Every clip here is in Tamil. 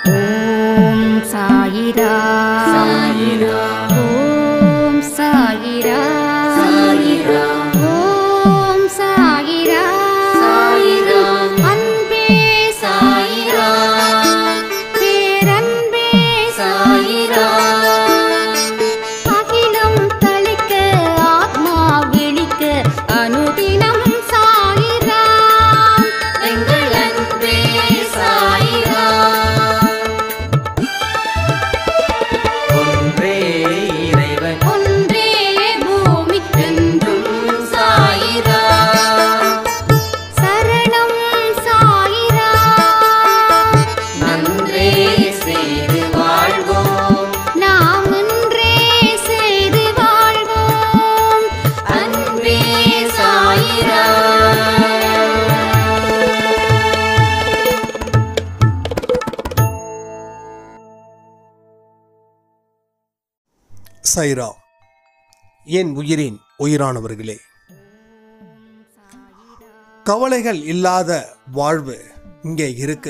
ஓம் சாயிரா சாயிரா ஓம் சாயிரா சாயிரா ஓம் சாயிரா சாயிரா அன்பே சாயிரா பேரன்பே சாயிரா அகிலம் தளிக்க ஆத்மா விழிக்க அனுதினம் சாயிரா எங்கள் அன்பே சாயிரா ஒன்றே இறைவன் ஒன்றே பூமிக்கென்றும் என்றும் சாயிரா சரணம் சாயிரா நன்றே செய்து வாழ்வோம் நாம் ஒன்றே செய்து வாழ்வோம் அன்பே சாயிரா சைரா என் உயிரின் உயிரானவர்களே கவலைகள் இல்லாத வாழ்வு இங்கே இருக்கு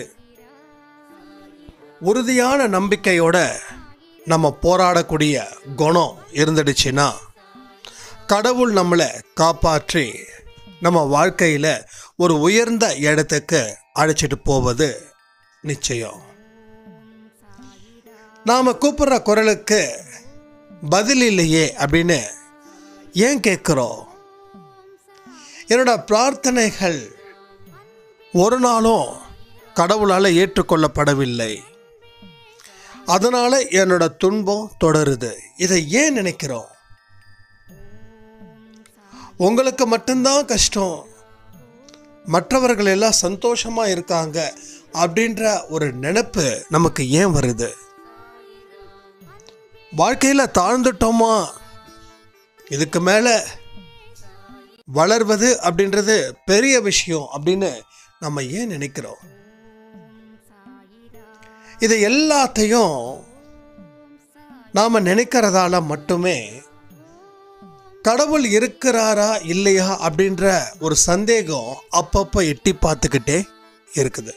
உறுதியான நம்பிக்கையோட நம்ம போராடக்கூடிய குணம் இருந்துடுச்சுன்னா கடவுள் நம்மளை காப்பாற்றி நம்ம வாழ்க்கையில் ஒரு உயர்ந்த இடத்துக்கு அழைச்சிட்டு போவது நிச்சயம் நாம் கூப்பிடுற குரலுக்கு பதில் இல்லையே அப்படின்னு ஏன் கேட்குறோம் என்னோட பிரார்த்தனைகள் ஒரு நாளும் கடவுளால் ஏற்றுக்கொள்ளப்படவில்லை அதனால் என்னோட துன்பம் தொடருது இதை ஏன் நினைக்கிறோம் உங்களுக்கு மட்டும்தான் கஷ்டம் மற்றவர்கள் எல்லாம் சந்தோஷமாக இருக்காங்க அப்படின்ற ஒரு நினைப்பு நமக்கு ஏன் வருது வாழ்க்கையில் தாழ்ந்துட்டோமா இதுக்கு மேலே வளர்வது அப்படின்றது பெரிய விஷயம் அப்படின்னு நம்ம ஏன் நினைக்கிறோம் இது எல்லாத்தையும் நாம் நினைக்கிறதால மட்டுமே கடவுள் இருக்கிறாரா இல்லையா அப்படின்ற ஒரு சந்தேகம் அப்பப்போ எட்டி பார்த்துக்கிட்டே இருக்குது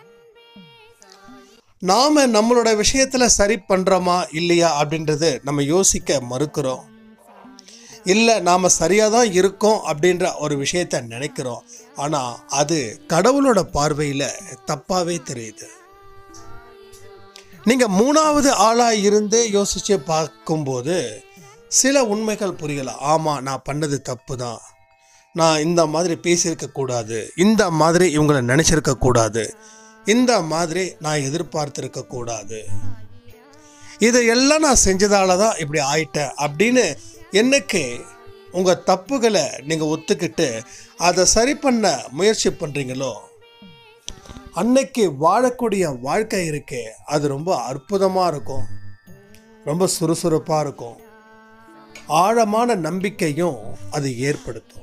நாம நம்மளோட விஷயத்துல சரி பண்றோமா இல்லையா அப்படின்றது நம்ம யோசிக்க மறுக்கிறோம் இல்லை நாம் சரியாக தான் இருக்கோம் அப்படின்ற ஒரு விஷயத்த நினைக்கிறோம் ஆனால் அது கடவுளோட பார்வையில் தப்பாகவே தெரியுது நீங்கள் மூணாவது ஆளாக இருந்து யோசித்து பார்க்கும்போது சில உண்மைகள் புரியலாம் ஆமாம் நான் பண்ணது தப்பு தான் நான் இந்த மாதிரி பேசியிருக்க கூடாது இந்த மாதிரி இவங்களை நினச்சிருக்க கூடாது இந்த மாதிரி நான் எதிர்பார்த்திருக்க கூடாது இதையெல்லாம் நான் செஞ்சதால தான் இப்படி ஆயிட்டேன் அப்படின்னு என்னைக்கு உங்கள் தப்புகளை நீங்கள் ஒத்துக்கிட்டு அதை சரி பண்ண முயற்சி பண்ணுறீங்களோ அன்னைக்கு வாழக்கூடிய வாழ்க்கை இருக்கே அது ரொம்ப அற்புதமாக இருக்கும் ரொம்ப சுறுசுறுப்பாக இருக்கும் ஆழமான நம்பிக்கையும் அது ஏற்படுத்தும்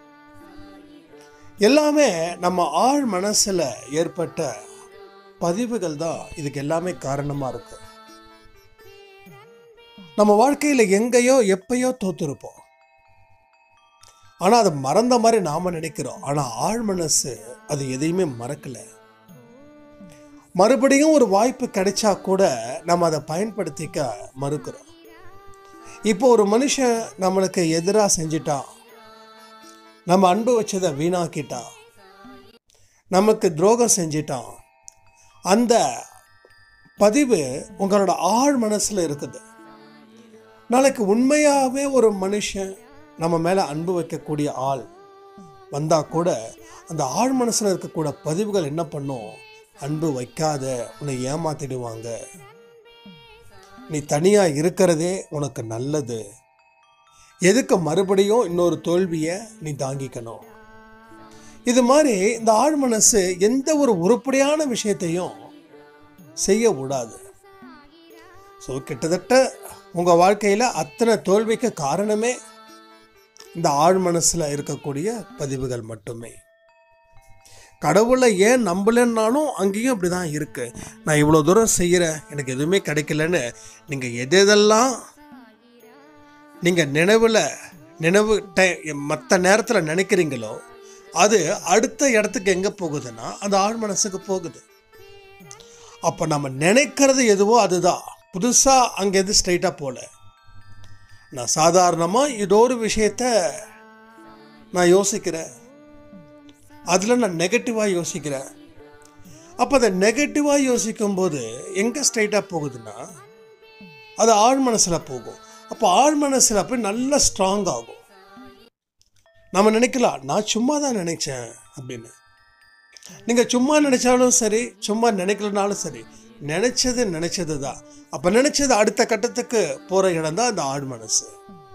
எல்லாமே நம்ம ஆழ் மனசில் ஏற்பட்ட பதிவுகள் தான் இதுக்கு எல்லாமே காரணமாக இருக்கு நம்ம வாழ்க்கையில் எங்கேயோ எப்பயோ தோத்துருப்போம் ஆனால் அதை மறந்த மாதிரி நாம் நினைக்கிறோம் ஆனால் ஆழ் மனசு அது எதையுமே மறக்கல மறுபடியும் ஒரு வாய்ப்பு கிடைச்சா கூட நம்ம அதை பயன்படுத்திக்க மறுக்கிறோம் இப்போ ஒரு மனுஷன் நம்மளுக்கு எதிராக செஞ்சிட்டான் நம்ம அன்பு வச்சதை வீணாக்கிட்டான் நமக்கு துரோகம் செஞ்சிட்டான் அந்த பதிவு உங்களோட ஆழ் மனசில் இருக்குது நாளைக்கு உண்மையாகவே ஒரு மனுஷன் நம்ம மேலே அன்பு வைக்கக்கூடிய ஆள் வந்தால் கூட அந்த ஆழ் மனசில் இருக்கக்கூடிய பதிவுகள் என்ன பண்ணும் அன்பு வைக்காத உன்னை ஏமாத்திடுவாங்க நீ தனியாக இருக்கிறதே உனக்கு நல்லது எதுக்கு மறுபடியும் இன்னொரு தோல்வியை நீ தாங்கிக்கணும் இது மாதிரி இந்த ஆழ் மனசு எந்த ஒரு உருப்படியான விஷயத்தையும் செய்ய விடாது ஸோ கிட்டத்தட்ட உங்கள் வாழ்க்கையில் அத்தனை தோல்விக்கு காரணமே இந்த ஆழ் மனசில் இருக்கக்கூடிய பதிவுகள் மட்டுமே கடவுளை ஏன் நம்பலைன்னாலும் அங்கேயும் அப்படி தான் இருக்குது நான் இவ்வளோ தூரம் செய்கிறேன் எனக்கு எதுவுமே கிடைக்கலன்னு நீங்கள் எது எதெல்லாம் நீங்கள் நினைவில் நினைவு டை மற்ற நேரத்தில் நினைக்கிறீங்களோ அது அடுத்த இடத்துக்கு எங்கே போகுதுன்னா அந்த ஆழ் மனசுக்கு போகுது அப்போ நம்ம நினைக்கிறது எதுவோ அதுதான் புதுசாக அங்கேருந்து ஸ்ட்ரைட்டாக போகல நான் சாதாரணமாக ஏதோ ஒரு விஷயத்த நான் யோசிக்கிறேன் அதில் நான் நெகட்டிவாக யோசிக்கிறேன் அப்போ அதை நெகட்டிவாக யோசிக்கும்போது எங்கே ஸ்ட்ரைட்டாக போகுதுன்னா அது ஆழ் மனசில் போகும் அப்போ ஆழ் மனசில் போய் நல்லா ஸ்ட்ராங் ஆகும் நம்ம நினைக்கலாம் நான் சும்மா தான் நினைச்சேன் அப்படின்னு நீங்கள் சும்மா நினைச்சாலும் சரி சும்மா நினைக்கலனாலும் சரி நினைச்சது நினைச்சது தான் அப்போ நினைச்சது அடுத்த கட்டத்துக்கு போகிற இடம் தான் அந்த ஆழ் மனசு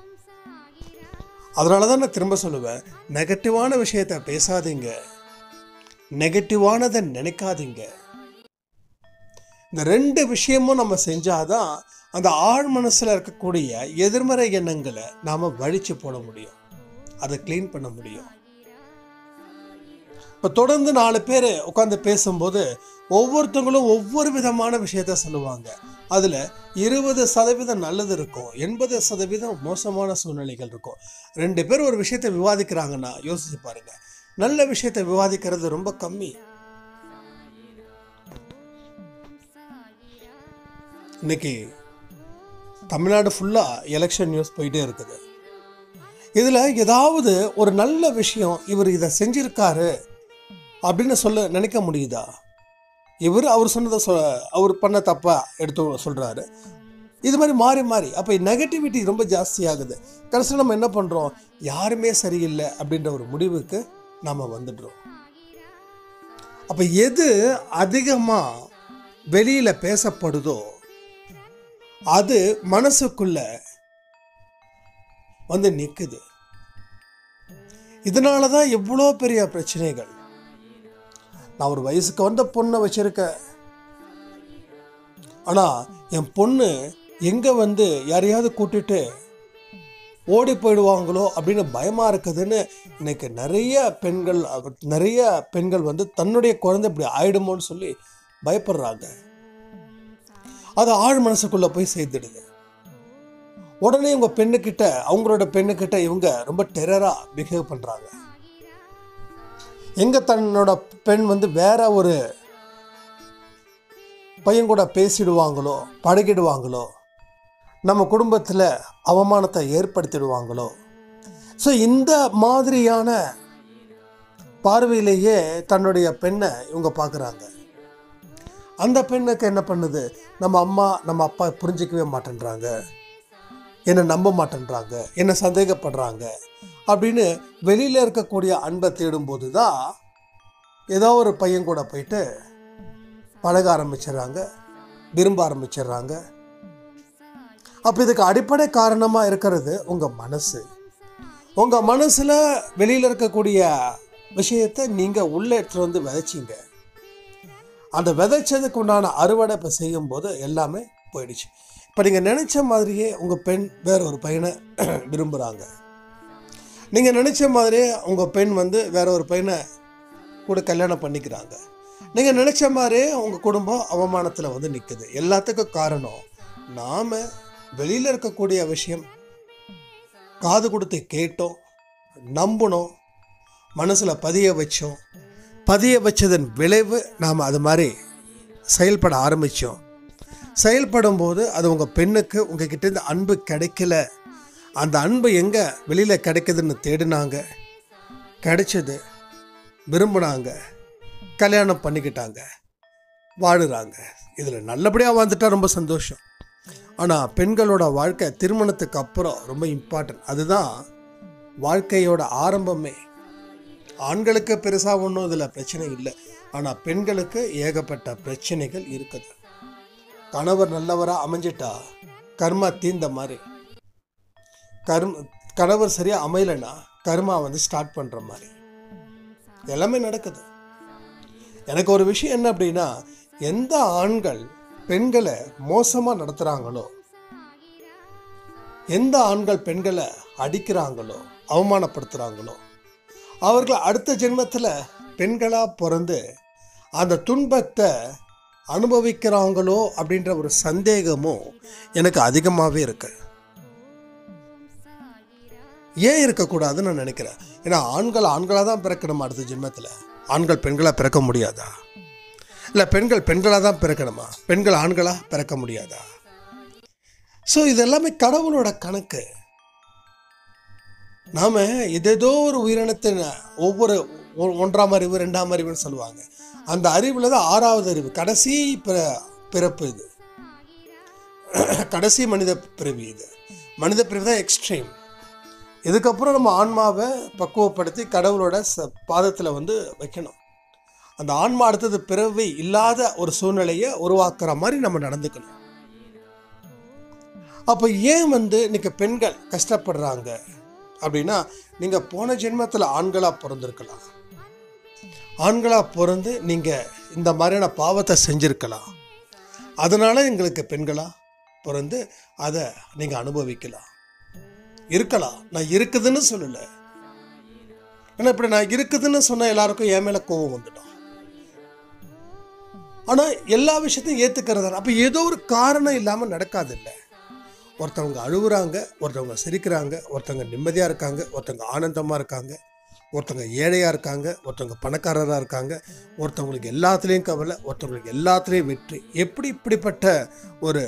அதனால தான் நான் திரும்ப சொல்லுவேன் நெகட்டிவான விஷயத்த பேசாதீங்க நெகட்டிவானதை நினைக்காதீங்க இந்த ரெண்டு விஷயமும் நம்ம செஞ்சாதான் அந்த ஆழ் மனசில் இருக்கக்கூடிய எதிர்மறை எண்ணங்களை நாம் வழிச்சு போட முடியும் அதை க்ளீன் பண்ண முடியும் இப்போ தொடர்ந்து நாலு பேர் உட்காந்து பேசும்போது ஒவ்வொருத்தவங்களும் ஒவ்வொரு விதமான விஷயத்த சொல்லுவாங்க அதில் இருபது சதவீதம் நல்லது இருக்கும் எண்பது சதவீதம் மோசமான சூழ்நிலைகள் இருக்கும் ரெண்டு பேர் ஒரு விஷயத்தை விவாதிக்கிறாங்கன்னா யோசிச்சு பாருங்க நல்ல விஷயத்தை விவாதிக்கிறது ரொம்ப கம்மி இன்னைக்கு தமிழ்நாடு ஃபுல்லாக எலெக்ஷன் நியூஸ் போயிட்டே இருக்குது இதில் ஏதாவது ஒரு நல்ல விஷயம் இவர் இதை செஞ்சிருக்காரு அப்படின்னு சொல்ல நினைக்க முடியுதா இவர் அவர் சொன்னதை சொ அவர் பண்ண தப்பா எடுத்து சொல்கிறாரு இது மாதிரி மாறி மாறி அப்போ நெகட்டிவிட்டி ரொம்ப ஜாஸ்தியாகுது கடைசியில் நம்ம என்ன பண்ணுறோம் யாருமே சரியில்லை அப்படின்ற ஒரு முடிவுக்கு நாம் வந்துடுறோம் அப்போ எது அதிகமாக வெளியில் பேசப்படுதோ அது மனசுக்குள்ள வந்து நிற்குது இதனால தான் எவ்வளோ பெரிய பிரச்சனைகள் நான் ஒரு வயசுக்கு வந்த பொண்ணை வச்சிருக்கேன் ஆனால் என் பொண்ணு எங்கே வந்து யாரையாவது கூட்டிட்டு ஓடி போயிடுவாங்களோ அப்படின்னு பயமாக இருக்குதுன்னு இன்னைக்கு நிறைய பெண்கள் நிறைய பெண்கள் வந்து தன்னுடைய குழந்தை இப்படி ஆயிடுமோன்னு சொல்லி பயப்படுறாங்க அது ஆழ் மனசுக்குள்ளே போய் சேர்த்துடுது உடனே உங்க பெண்ணுக்கிட்ட அவங்களோட பெண்ணுக்கிட்ட இவங்க ரொம்ப டெரராக பிஹேவ் பண்ணுறாங்க எங்க தன்னோட பெண் வந்து வேற ஒரு பையன் கூட பேசிடுவாங்களோ பழகிடுவாங்களோ நம்ம குடும்பத்தில் அவமானத்தை ஏற்படுத்திடுவாங்களோ ஸோ இந்த மாதிரியான பார்வையிலேயே தன்னுடைய பெண்ணை இவங்க பார்க்குறாங்க அந்த பெண்ணுக்கு என்ன பண்ணுது நம்ம அம்மா நம்ம அப்பா புரிஞ்சிக்கவே மாட்டேன்றாங்க என்னை நம்ப மாட்டேன்றாங்க என்னை சந்தேகப்படுறாங்க அப்படின்னு வெளியில் இருக்கக்கூடிய அன்பை தேடும்போது தான் ஏதோ ஒரு பையன் கூட போயிட்டு பழக ஆரம்பிச்சிடுறாங்க விரும்ப ஆரம்பிச்சிடுறாங்க அப்போ இதுக்கு அடிப்படை காரணமாக இருக்கிறது உங்கள் மனசு உங்கள் மனசில் வெளியில் இருக்கக்கூடிய விஷயத்தை நீங்கள் உள்ளே எடுத்துகிட்டு வந்து விதைச்சிங்க அந்த விதைச்சதுக்கு உண்டான அறுவடை இப்போ செய்யும்போது எல்லாமே போயிடுச்சு இப்போ நீங்கள் நினச்ச மாதிரியே உங்கள் பெண் வேற ஒரு பையனை விரும்புகிறாங்க நீங்கள் நினச்ச மாதிரியே உங்கள் பெண் வந்து வேற ஒரு பையனை கூட கல்யாணம் பண்ணிக்கிறாங்க நீங்கள் நினச்ச மாதிரியே உங்கள் குடும்பம் அவமானத்தில் வந்து நிற்குது எல்லாத்துக்கும் காரணம் நாம் வெளியில் இருக்கக்கூடிய விஷயம் காது கொடுத்து கேட்டோம் நம்பினோம் மனசில் பதிய வச்சோம் பதிய வச்சதன் விளைவு நாம் அது மாதிரி செயல்பட ஆரம்பித்தோம் செயல்படும் போது அது உங்கள் பெண்ணுக்கு உங்கள் கிட்டேருந்து அன்பு கிடைக்கல அந்த அன்பு எங்கே வெளியில் கிடைக்குதுன்னு தேடினாங்க கிடைச்சது விரும்பினாங்க கல்யாணம் பண்ணிக்கிட்டாங்க வாழுறாங்க இதில் நல்லபடியாக வாழ்ந்துட்டா ரொம்ப சந்தோஷம் ஆனால் பெண்களோட வாழ்க்கை திருமணத்துக்கு அப்புறம் ரொம்ப இம்பார்ட்டன்ட் அதுதான் வாழ்க்கையோட ஆரம்பமே ஆண்களுக்கு பெருசாக ஒன்றும் இதில் பிரச்சனை இல்லை ஆனால் பெண்களுக்கு ஏகப்பட்ட பிரச்சனைகள் இருக்குது கணவர் நல்லவராக அமைஞ்சிட்டா கர்மா தீந்த மாதிரி கர்ம கணவர் சரியாக அமையலைன்னா கர்மா வந்து ஸ்டார்ட் பண்ணுற மாதிரி எல்லாமே நடக்குது எனக்கு ஒரு விஷயம் என்ன அப்படின்னா எந்த ஆண்கள் பெண்களை மோசமாக நடத்துகிறாங்களோ எந்த ஆண்கள் பெண்களை அடிக்கிறாங்களோ அவமானப்படுத்துகிறாங்களோ அவர்கள் அடுத்த ஜென்மத்தில் பெண்களாக பிறந்து அந்த துன்பத்தை அனுபவிக்கிறாங்களோ அப்படின்ற ஒரு சந்தேகமும் எனக்கு அதிகமாகவே இருக்கு ஏன் இருக்கக்கூடாதுன்னு நான் நினைக்கிறேன் ஏன்னா ஆண்கள் ஆண்களாக தான் பிறக்கணும் அடுத்த ஜென்மத்தில் ஆண்கள் பெண்களாக பிறக்க முடியாதா இல்லை பெண்கள் பெண்களாக தான் பிறக்கணுமா பெண்கள் ஆண்களாக பிறக்க முடியாதா ஸோ இது எல்லாமே கடவுளோட கணக்கு நாம் எதேதோ ஒரு உயிரினத்தின் ஒவ்வொரு ஒ- ஒன்றாம் அறிவு ரெண்டாம் அறிவுன்னு சொல்லுவாங்க அந்த அறிவில் தான் ஆறாவது அறிவு கடைசி பிற பிறப்பு இது கடைசி மனித பிறவி இது மனித பிறவி தான் எக்ஸ்ட்ரீம் இதுக்கப்புறம் நம்ம ஆன்மாவை பக்குவப்படுத்தி கடவுளோட ச பாதத்தில் வந்து வைக்கணும் அந்த ஆன்மா அடுத்தது பிறவி இல்லாத ஒரு சூழ்நிலையை உருவாக்குற மாதிரி நம்ம நடந்துக்கணும் அப்போ ஏன் வந்து இன்னைக்கு பெண்கள் கஷ்டப்படுறாங்க அப்படின்னா நீங்கள் போன ஜென்மத்தில் ஆண்களாக பிறந்திருக்கலாம் ஆண்களாக பிறந்து நீங்கள் இந்த மாதிரியான பாவத்தை செஞ்சுருக்கலாம் அதனால எங்களுக்கு பெண்களாக பிறந்து அதை நீங்கள் அனுபவிக்கலாம் இருக்கலாம் நான் இருக்குதுன்னு சொல்லலை ஏன்னா இப்படி நான் இருக்குதுன்னு சொன்ன எல்லாருக்கும் என் மேலே கோவம் வந்துடும் ஆனால் எல்லா விஷயத்தையும் ஏற்றுக்கிறது அப்போ ஏதோ ஒரு காரணம் இல்லாமல் நடக்காது இல்லை ஒருத்தவங்க அழுகுறாங்க ஒருத்தவங்க சிரிக்கிறாங்க ஒருத்தவங்க நிம்மதியாக இருக்காங்க ஒருத்தவங்க ஆனந்தமாக இருக்காங்க ஒருத்தவங்க ஏழையாக இருக்காங்க ஒருத்தவங்க பணக்காரராக இருக்காங்க ஒருத்தவங்களுக்கு எல்லாத்துலேயும் கவலை ஒருத்தவங்களுக்கு எல்லாத்துலேயும் வெற்றி எப்படி இப்படிப்பட்ட ஒரு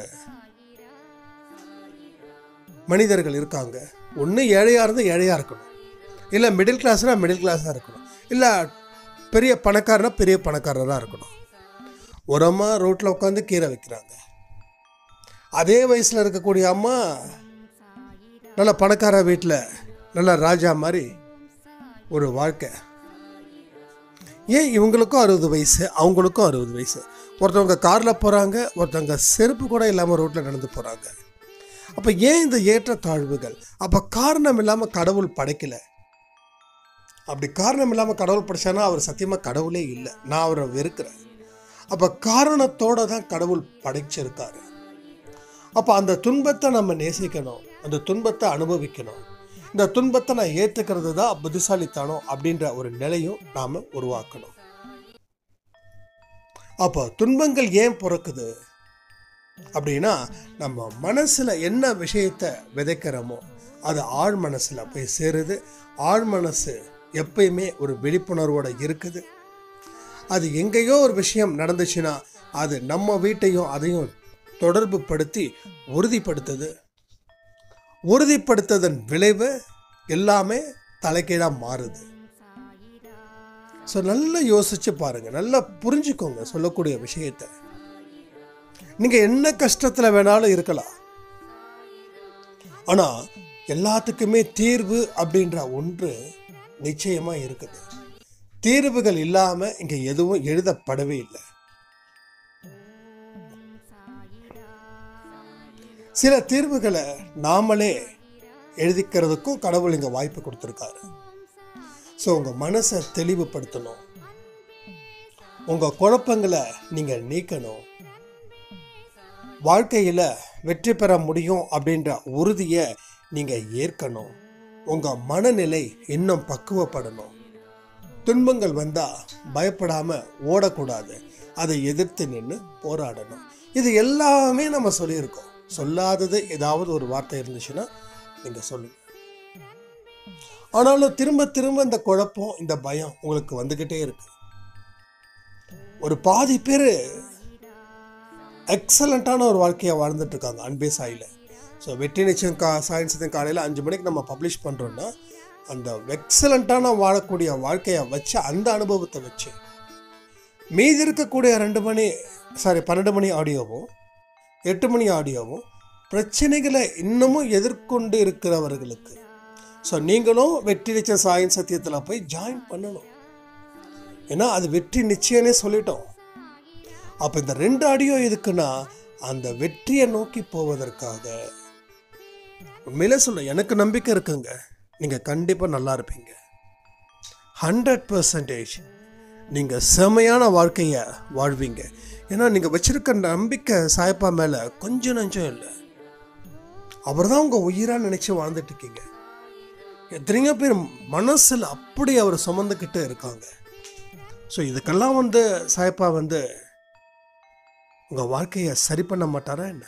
மனிதர்கள் இருக்காங்க ஒன்று ஏழையாக இருந்து ஏழையாக இருக்கணும் இல்லை மிடில் கிளாஸ்னால் மிடில் கிளாஸாக இருக்கணும் இல்லை பெரிய பணக்காரனா பெரிய பணக்காரராக இருக்கணும் ஒரு அம்மா ரோட்டில் உட்காந்து கீரை வைக்கிறாங்க அதே வயசில் இருக்கக்கூடிய அம்மா நல்ல பணக்கார வீட்டில் நல்ல ராஜா மாதிரி ஒரு வாழ்க்கை ஏன் இவங்களுக்கும் அறுபது வயசு அவங்களுக்கும் அறுபது வயசு ஒருத்தவங்க காரில் போகிறாங்க ஒருத்தவங்க செருப்பு கூட இல்லாமல் ரோட்டில் நடந்து போகிறாங்க அப்போ ஏன் இந்த ஏற்றத்தாழ்வுகள் அப்போ காரணம் இல்லாமல் கடவுள் படைக்கல அப்படி காரணம் இல்லாமல் கடவுள் படைச்சானா அவர் சத்தியமாக கடவுளே இல்லை நான் அவரை வெறுக்கிறேன் அப்போ காரணத்தோடு தான் கடவுள் படைச்சிருக்காரு அப்போ அந்த துன்பத்தை நம்ம நேசிக்கணும் அந்த துன்பத்தை அனுபவிக்கணும் இந்த துன்பத்தை நான் ஏற்றுக்கிறது தான் புத்திசாலித்தனம் அப்படின்ற ஒரு நிலையும் நாம் உருவாக்கணும் அப்போ துன்பங்கள் ஏன் பிறக்குது அப்படின்னா நம்ம மனசில் என்ன விஷயத்தை விதைக்கிறோமோ அது ஆழ் மனசில் போய் சேருது ஆழ் மனசு எப்பயுமே ஒரு விழிப்புணர்வோட இருக்குது அது எங்கேயோ ஒரு விஷயம் நடந்துச்சுன்னா அது நம்ம வீட்டையும் அதையும் தொடர்பு படுத்தி உறுதிப்படுத்துது உறுதிப்படுத்ததன் விளைவு எல்லாமே தலைகீழாக மாறுது ஸோ நல்லா யோசிச்சு பாருங்க நல்லா புரிஞ்சுக்கோங்க சொல்லக்கூடிய விஷயத்தை நீங்க என்ன கஷ்டத்துல வேணாலும் இருக்கலாம் ஆனா எல்லாத்துக்குமே தீர்வு அப்படின்ற ஒன்று நிச்சயமா இருக்குது தீர்வுகள் இல்லாம இங்க எதுவும் எழுதப்படவே இல்லை சில தீர்வுகளை நாமளே எழுதிக்கிறதுக்கும் கடவுள் இங்க வாய்ப்பு கொடுத்துருக்காரு ஸோ உங்க மனசை தெளிவுபடுத்தணும் உங்க குழப்பங்களை நீங்க நீக்கணும் வாழ்க்கையில் வெற்றி பெற முடியும் அப்படின்ற உறுதியை நீங்கள் ஏற்கணும் உங்கள் மனநிலை இன்னும் பக்குவப்படணும் துன்பங்கள் வந்தால் பயப்படாமல் ஓடக்கூடாது அதை எதிர்த்து நின்று போராடணும் இது எல்லாமே நம்ம சொல்லியிருக்கோம் சொல்லாதது ஏதாவது ஒரு வார்த்தை இருந்துச்சுன்னா நீங்கள் சொல்லுங்க ஆனாலும் திரும்ப திரும்ப இந்த குழப்பம் இந்த பயம் உங்களுக்கு வந்துக்கிட்டே இருக்கு ஒரு பாதி பேர் எக்ஸலண்ட்டான ஒரு வாழ்க்கையை வாழ்ந்துட்டு இருக்காங்க அன்பே சாயில் ஸோ வெற்றி நிச்சயம் கா சாயன்ஸ் காலையில் அஞ்சு மணிக்கு நம்ம பப்ளிஷ் பண்ணுறோன்னா அந்த எக்ஸலண்ட்டான வாழக்கூடிய வாழ்க்கையை வச்சு அந்த அனுபவத்தை வச்சு மீதி இருக்கக்கூடிய ரெண்டு மணி சாரி பன்னெண்டு மணி ஆடியோவும் எட்டு மணி ஆடியோவும் பிரச்சனைகளை இன்னமும் எதிர்கொண்டு இருக்கிறவர்களுக்கு ஸோ நீங்களும் வெற்றி நிச்சயம் சாயின் சத்தியத்தில் போய் ஜாயின் பண்ணணும் ஏன்னா அது வெற்றி நிச்சயம்னே சொல்லிட்டோம் அப்போ இந்த ரெண்டு ஆடியோ எதுக்குன்னா அந்த வெற்றியை நோக்கி போவதற்காக உண்மையிலே சொல்ல எனக்கு நம்பிக்கை இருக்குங்க நீங்கள் கண்டிப்பாக நல்லா இருப்பீங்க ஹண்ட்ரட் பர்சன்டேஜ் நீங்கள் செமையான வாழ்க்கையை வாழ்வீங்க ஏன்னா நீங்கள் வச்சிருக்க நம்பிக்கை சாயப்பா மேலே கொஞ்சம் நஞ்சம் இல்லை அவர் தான் உங்கள் உயிராக நினச்சி வாழ்ந்துட்டு இருக்கீங்க எத்தனையோ பேர் மனசில் அப்படி அவர் சுமந்துக்கிட்டு இருக்காங்க ஸோ இதுக்கெல்லாம் வந்து சாயப்பா வந்து உங்கள் வாழ்க்கையை சரி பண்ண மாட்டாரா என்ன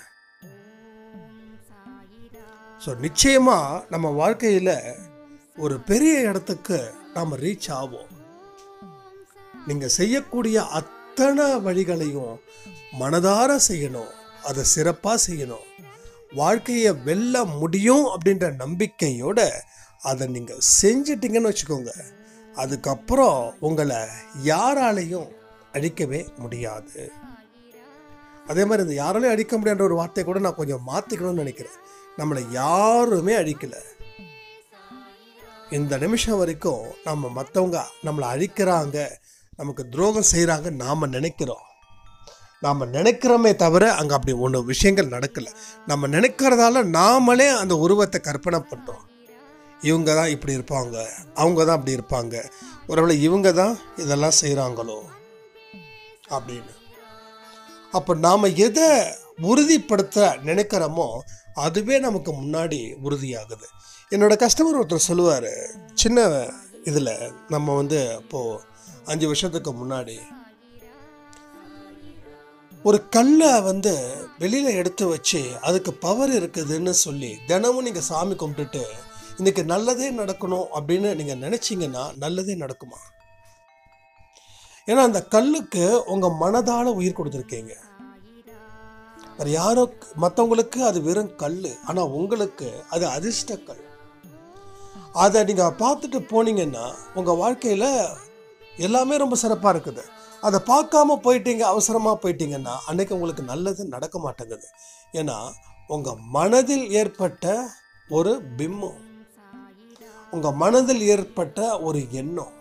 ஸோ நிச்சயமாக நம்ம வாழ்க்கையில் ஒரு பெரிய இடத்துக்கு நாம் ரீச் ஆவோம் நீங்கள் செய்யக்கூடிய அத்தனை அத்தனை வழிகளையும் மனதார செய்யணும் அதை சிறப்பாக செய்யணும் வாழ்க்கையை வெல்ல முடியும் அப்படின்ற நம்பிக்கையோட அதை நீங்கள் செஞ்சிட்டீங்கன்னு வச்சுக்கோங்க அதுக்கப்புறம் உங்களை யாராலையும் அழிக்கவே முடியாது அதே மாதிரி இந்த யாராலையும் அழிக்க முடியாத ஒரு வார்த்தையை கூட நான் கொஞ்சம் மாற்றிக்கணும்னு நினைக்கிறேன் நம்மளை யாருமே அழிக்கல இந்த நிமிஷம் வரைக்கும் நம்ம மற்றவங்க நம்மளை அழிக்கிறாங்க நமக்கு துரோகம் செய்கிறாங்க நாம் நினைக்கிறோம் நாம் நினைக்கிறோமே தவிர அங்கே அப்படி ஒன்று விஷயங்கள் நடக்கலை நம்ம நினைக்கிறதால நாமளே அந்த உருவத்தை கற்பனை பண்ணுறோம் இவங்க தான் இப்படி இருப்பாங்க அவங்க தான் அப்படி இருப்பாங்க ஒருவேளை இவங்க தான் இதெல்லாம் செய்கிறாங்களோ அப்படின்னு அப்போ நாம் எதை உறுதிப்படுத்த நினைக்கிறோமோ அதுவே நமக்கு முன்னாடி உறுதியாகுது என்னோட கஸ்டமர் ஒருத்தர் சொல்லுவார் சின்ன இதில் நம்ம வந்து இப்போது அஞ்சு வருஷத்துக்கு முன்னாடி ஒரு கல்லை வந்து வெளியில் எடுத்து வச்சு அதுக்கு பவர் இருக்குதுன்னு சொல்லி தினமும் நீங்கள் சாமி கும்பிட்டுட்டு இன்னைக்கு நல்லதே நடக்கணும் அப்படின்னு நீங்கள் நினச்சிங்கன்னா நல்லதே நடக்குமா ஏன்னா அந்த கல்லுக்கு உங்கள் மனதால் உயிர் கொடுத்துருக்கீங்க வேறு யாரோ மற்றவங்களுக்கு அது வெறும் கல் ஆனால் உங்களுக்கு அது அதிர்ஷ்ட கல் அதை நீங்கள் பார்த்துட்டு போனீங்கன்னா உங்கள் வாழ்க்கையில் எல்லாமே ரொம்ப சிறப்பாக இருக்குது அதை பார்க்காம போயிட்டீங்க அவசரமாக போயிட்டீங்கன்னா அன்னைக்கு உங்களுக்கு நல்லது நடக்க மாட்டேங்குது ஏன்னா உங்கள் மனதில் ஏற்பட்ட ஒரு பிம்மம் உங்கள் மனதில் ஏற்பட்ட ஒரு எண்ணம்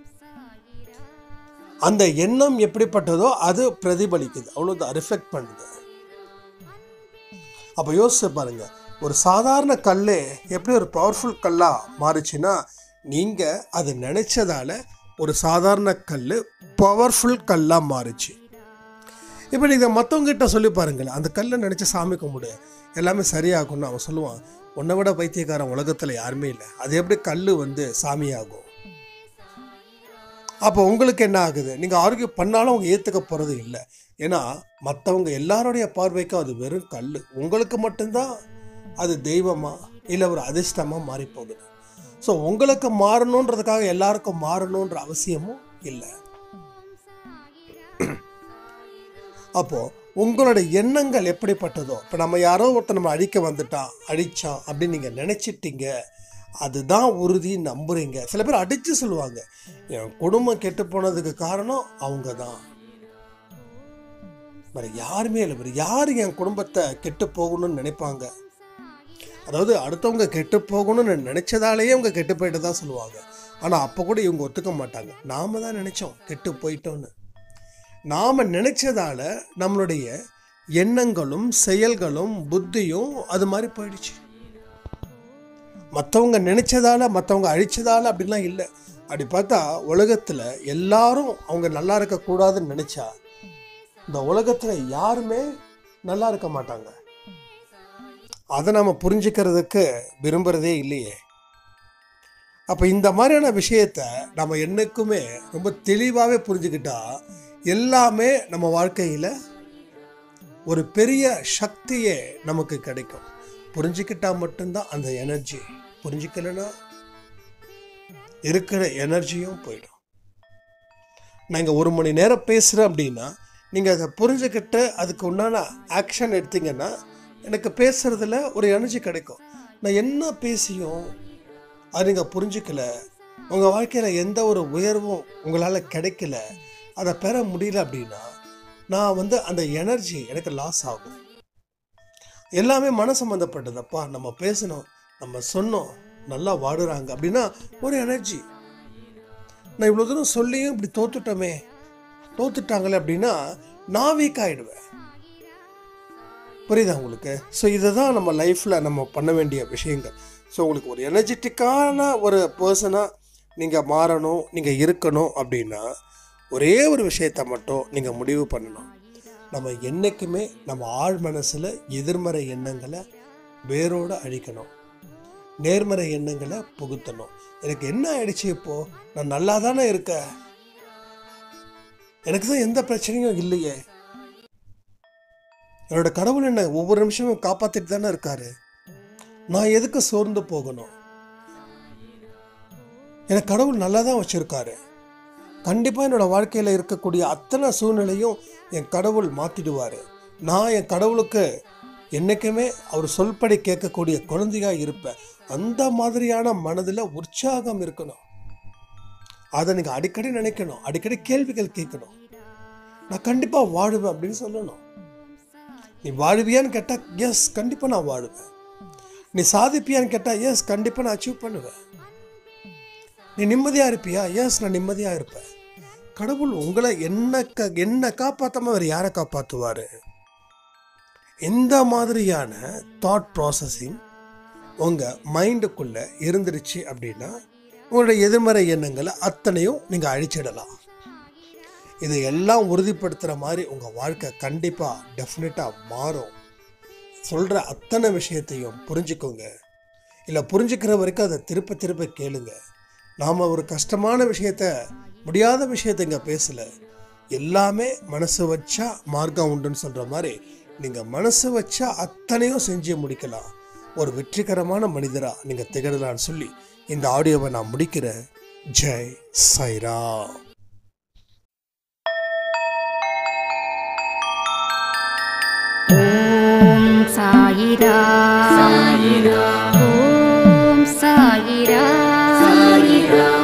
அந்த எண்ணம் எப்படிப்பட்டதோ அது பிரதிபலிக்குது அவ்வளோதான் ரிஃப்ளெக்ட் பண்ணுது அப்போ யோசிச்சு பாருங்க ஒரு சாதாரண கல்லே எப்படி ஒரு பவர்ஃபுல் கல்லாக மாறுச்சுன்னா நீங்கள் அது நினச்சதால ஒரு சாதாரண கல் பவர்ஃபுல் கல்லாக மாறுச்சு இப்போ நீங்கள் மற்றவங்ககிட்ட சொல்லி பாருங்களேன் அந்த கல்லை நினச்சி சாமி கும்பிடு எல்லாமே சரியாகும்னு அவன் சொல்லுவான் உன்னை விட பைத்தியக்காரன் உலகத்தில் யாருமே இல்லை அது எப்படி கல் வந்து சாமியாகும் அப்போ உங்களுக்கு என்ன ஆகுது நீங்கள் ஆரோக்கிய பண்ணாலும் அவங்க ஏற்றுக்க போகிறது இல்லை ஏன்னா மற்றவங்க எல்லாருடைய பார்வைக்கும் அது வெறும் கல் உங்களுக்கு மட்டும்தான் அது தெய்வமா இல்லை ஒரு அதிர்ஷ்டமாக மாறி போகுது ஸோ உங்களுக்கு மாறணுன்றதுக்காக எல்லாருக்கும் மாறணுன்ற அவசியமும் இல்லை அப்போ உங்களோட எண்ணங்கள் எப்படிப்பட்டதோ இப்போ நம்ம யாரோ ஒருத்தர் நம்ம அழிக்க வந்துட்டான் அழிச்சான் அப்படின்னு நீங்கள் நினச்சிட்டீங்க அதுதான் உறுதி நம்புறீங்க சில பேர் அடித்து சொல்லுவாங்க என் குடும்பம் கெட்டு போனதுக்கு காரணம் அவங்க தான் வேற யாருமே இல்லை வேறு யார் என் குடும்பத்தை கெட்டு போகணும்னு நினைப்பாங்க அதாவது அடுத்தவங்க கெட்டு போகணும்னு நினைச்சதாலேயே அவங்க கெட்டு போயிட்டு தான் சொல்லுவாங்க ஆனால் அப்போ கூட இவங்க ஒத்துக்க மாட்டாங்க நாம தான் நினைச்சோம் கெட்டு போயிட்டோன்னு நாம நினைச்சதால நம்மளுடைய எண்ணங்களும் செயல்களும் புத்தியும் அது மாதிரி போயிடுச்சு மற்றவங்க நினைச்சதால மற்றவங்க அழிச்சதால அப்படிலாம் இல்லை அப்படி பார்த்தா உலகத்தில் எல்லாரும் அவங்க நல்லா இருக்கக்கூடாதுன்னு நினைச்சா இந்த உலகத்தில் யாருமே நல்லா இருக்க மாட்டாங்க அதை நம்ம புரிஞ்சுக்கிறதுக்கு விரும்புகிறதே இல்லையே அப்போ இந்த மாதிரியான விஷயத்த நம்ம என்னைக்குமே ரொம்ப தெளிவாகவே புரிஞ்சுக்கிட்டா எல்லாமே நம்ம வாழ்க்கையில் ஒரு பெரிய சக்தியே நமக்கு கிடைக்கும் புரிஞ்சுக்கிட்டா மட்டும்தான் அந்த எனர்ஜி புரிஞ்சுக்கலைன்னா இருக்கிற எனர்ஜியும் போயிடும் நாங்கள் ஒரு மணி நேரம் பேசுகிறேன் அப்படின்னா நீங்கள் அதை புரிஞ்சுக்கிட்டு அதுக்கு உண்டான ஆக்ஷன் எடுத்தீங்கன்னா எனக்கு பேசுகிறதுல ஒரு எனர்ஜி கிடைக்கும் நான் என்ன பேசியும் அது நீங்கள் புரிஞ்சுக்கல உங்கள் வாழ்க்கையில் எந்த ஒரு உயர்வும் உங்களால் கிடைக்கல அதை பெற முடியல அப்படின்னா நான் வந்து அந்த எனர்ஜி எனக்கு லாஸ் ஆகும் எல்லாமே மன சம்மந்தப்பட்டதப்பா நம்ம பேசணும் நம்ம சொன்னோம் நல்லா வாடுறாங்க அப்படின்னா ஒரு எனர்ஜி நான் இவ்வளோ தூரம் சொல்லியும் இப்படி தோத்துட்டோமே தோத்துட்டாங்களே அப்படின்னா நான் வீக் ஆகிடுவேன் புரியுதா உங்களுக்கு ஸோ இதை தான் நம்ம லைஃப்பில் நம்ம பண்ண வேண்டிய விஷயங்கள் ஸோ உங்களுக்கு ஒரு எனர்ஜெட்டிக்கான ஒரு பர்சனாக நீங்கள் மாறணும் நீங்கள் இருக்கணும் அப்படின்னா ஒரே ஒரு விஷயத்தை மட்டும் நீங்கள் முடிவு பண்ணணும் நம்ம என்றைக்குமே நம்ம ஆழ் மனசில் எதிர்மறை எண்ணங்களை வேரோடு அழிக்கணும் நேர்மறை எண்ணங்களை புகுத்தணும் எனக்கு என்ன ஆயிடுச்சு இப்போ நான் நல்லா தானே இருக்கேன் எனக்கு தான் எந்த பிரச்சனையும் இல்லையே என்னோட கடவுள் என்ன ஒவ்வொரு நிமிஷமும் காப்பாத்திட்டு தானே இருக்காரு நான் எதுக்கு சோர்ந்து போகணும் எனக்கு கடவுள் நல்லா தான் வச்சிருக்காரு கண்டிப்பாக என்னோட வாழ்க்கையில் இருக்கக்கூடிய அத்தனை சூழ்நிலையும் என் கடவுள் மாற்றிடுவார் நான் என் கடவுளுக்கு என்றைக்குமே அவர் சொல்படி கேட்கக்கூடிய குழந்தையாக இருப்பேன் அந்த மாதிரியான மனதில் உற்சாகம் இருக்கணும் அதை நீங்கள் அடிக்கடி நினைக்கணும் அடிக்கடி கேள்விகள் கேட்கணும் நான் கண்டிப்பாக வாழுவேன் அப்படின்னு சொல்லணும் நீ வாழுவியான்னு கேட்டால் எஸ் கண்டிப்பாக நான் வாழுவேன் நீ சாதிப்பியான்னு கேட்டால் எஸ் கண்டிப்பாக நான் அச்சீவ் பண்ணுவேன் நீ நிம்மதியாக இருப்பியா எஸ் நான் நிம்மதியாக இருப்பேன் கடவுள் உங்களை என்ன க என்ன காப்பாற்றாம வேறு யாரை காப்பாற்றுவார் இந்த மாதிரியான தாட் ப்ராசஸிங் உங்கள் மைண்டுக்குள்ளே இருந்துருச்சு அப்படின்னா உங்களுடைய எதிர்மறை எண்ணங்களை அத்தனையும் நீங்கள் அழிச்சிடலாம் இது எல்லாம் உறுதிப்படுத்துகிற மாதிரி உங்கள் வாழ்க்கை கண்டிப்பாக டெஃபினட்டாக மாறும் சொல்கிற அத்தனை விஷயத்தையும் புரிஞ்சுக்கோங்க இல்லை புரிஞ்சுக்கிற வரைக்கும் அதை திருப்ப திருப்ப கேளுங்க நாம் ஒரு கஷ்டமான விஷயத்த முடியாத விஷயத்த இங்கே பேசலை எல்லாமே மனசு வச்சா மார்க்கம் உண்டுன்னு சொல்கிற மாதிரி நீங்கள் மனசு வச்சா அத்தனையும் செஞ்சு முடிக்கலாம் ஒரு வெற்றிகரமான மனிதராக நீங்கள் திகழலான்னு சொல்லி இந்த ஆடியோவை நான் முடிக்கிறேன் ஜெய் சைரா ஓம் சாயிரா சாயிரா ஓம் சாயிரா சாயிரா